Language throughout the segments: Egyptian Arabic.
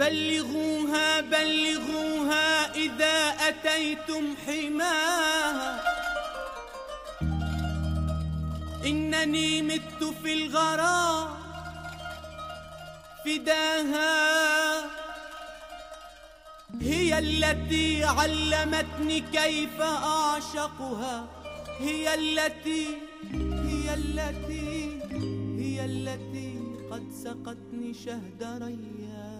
بلغوها بلغوها إذا أتيتم حماها إنني مت في الغرام فداها هي التي علمتني كيف أعشقها هي التي هي التي هي التي قد سقتني شهد رياها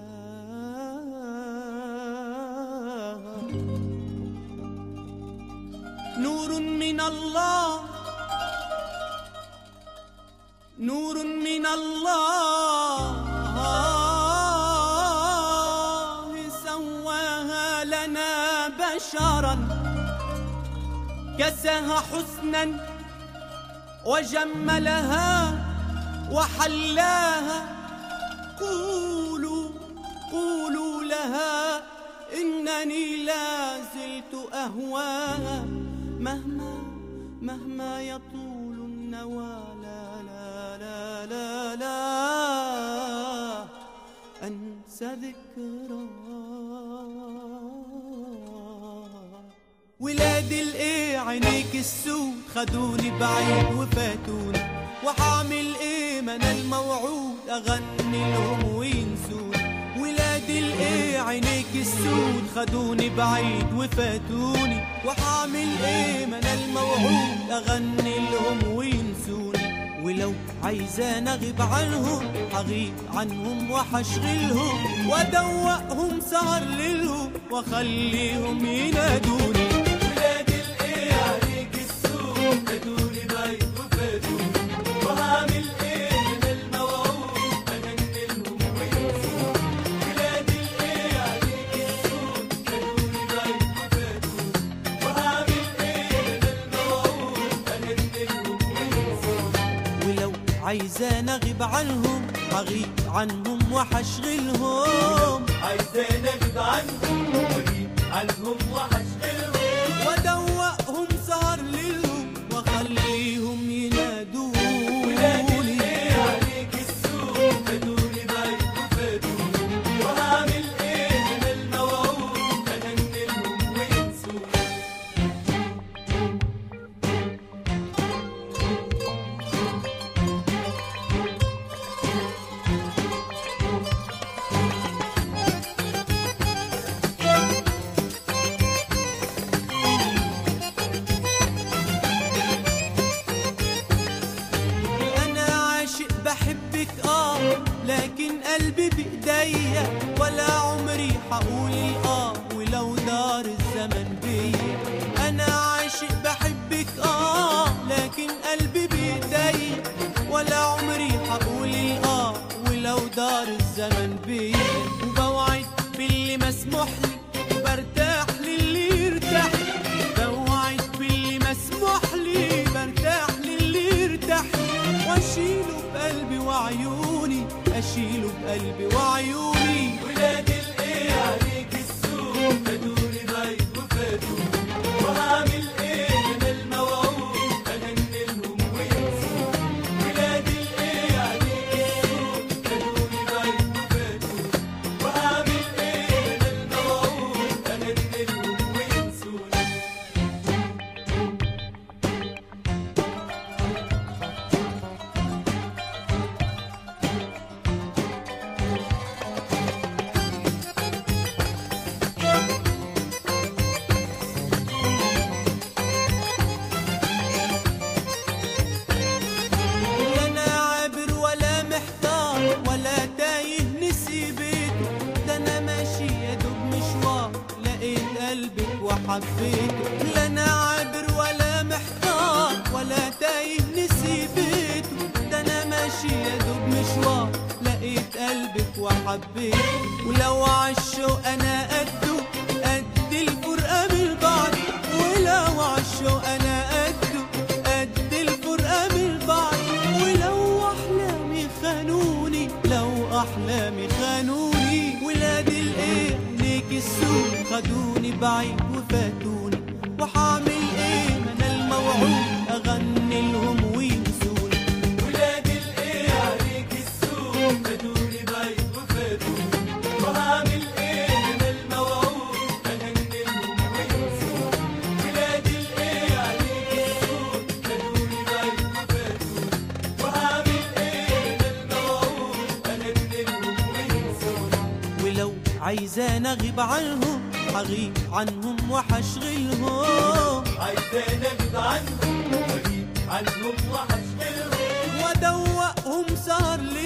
نور من الله نور من الله سواها لنا بشرا كساها حسنا وجملها وحلاها قولوا قولوا لها إنني لا زلت أهواها مهما مهما يطول النوى لا لا لا لا لا أنسى ذكرى ولاد الايه عينيك السود خدوني بعيد وفاتوني وحعمل ايه ما انا الموعود اغني لهم وينسوني ولاد الايه عينيك السود خدوني بعيد وفاتوني وحعمل ايه ما انا الموعود اغني لهم وينسوني ولو عايزان اغيب عنهم هغيب عنهم وحشغلهم وادوقهم سهر ليلهم واخليهم ينادوني ولاد الايه عليك السوق خدوني بعيد وفاتوني وهعمل ايه من الموعود اغني لهم وينسوني ولاد الايه عليك السوق خدوني بعيد وفاتوني وهعمل ايه من الموعود اغني لهم وينسوني ولو عايزان اغيب عنهم هغيب عنهم وحشغلهم عايزين اغيب عنهم واغيب عنهم وحشغلهم وادوقهم سهر ليلهم واخليهم ينادوني ولاد الايه عليك السوق خدوني بعيد وفاتوني وهعمل ايه من الموعود اغني لهم وينسوني انا عاشق بحبك اه لكن قلبي بايديا ولا عمري حقول الاه ولو دار الزمن بيا انا عاشق بحبك اه لكن قلبي بايديا ولا عمري حقول الاه ولو دار الزمن بيا وبوعد باللي مسموح لي وبرتاح للي يرتاح لي بوعد باللي مسموح لي برتاح للي يرتاح لي واشيله بقلبي وعيوني اشيله بقلبي وعيوني ولاد الايه عليك السوق خدوني بعيد وفاتوني وهعمل ايه من الموعود اغني لهم وينسوني ولاد الايه عليك السوق خدوني بعيد وفاتوني وهعمل ايه من الموعود اغني لهم وينسوني لا انا عابر ولا محتار ولا تايه نسي بيته ده انا ماشي يا دوب مشوار لقيت قلبك وحبيته لا انا عابر ولا محتار ولا تايه نسي بيته ده انا ماشي يا دوب مشوار لقيت قلبك وحبيته ولو عالشوق انا قده قد الفرقه من بعض ولو عالشوق انا قده قد الفرقه من بعض ولو احلامي خانوني لو احلامي خانوني ولاد الايه ليك السوق خدوني بعيد وفاتوني وحعمل ايه ما انا الموعود اغني لهم وينسوني ولاد الايه عليك السوق خدوني بعيد وفاتوني وهعمل ايه انا الموعود اهنلهم وينسوا ولادي الايه عليك السود خدوني بعيد وفاتوا وهعمل ايه انا الموعود اهنلهم وينسوا ولو عايزان اغيب عنهم هغيب عنهم وحشغلهم عايزين ابعد عنهم واجيب عنهم وحشغلهم وادوقهم سهر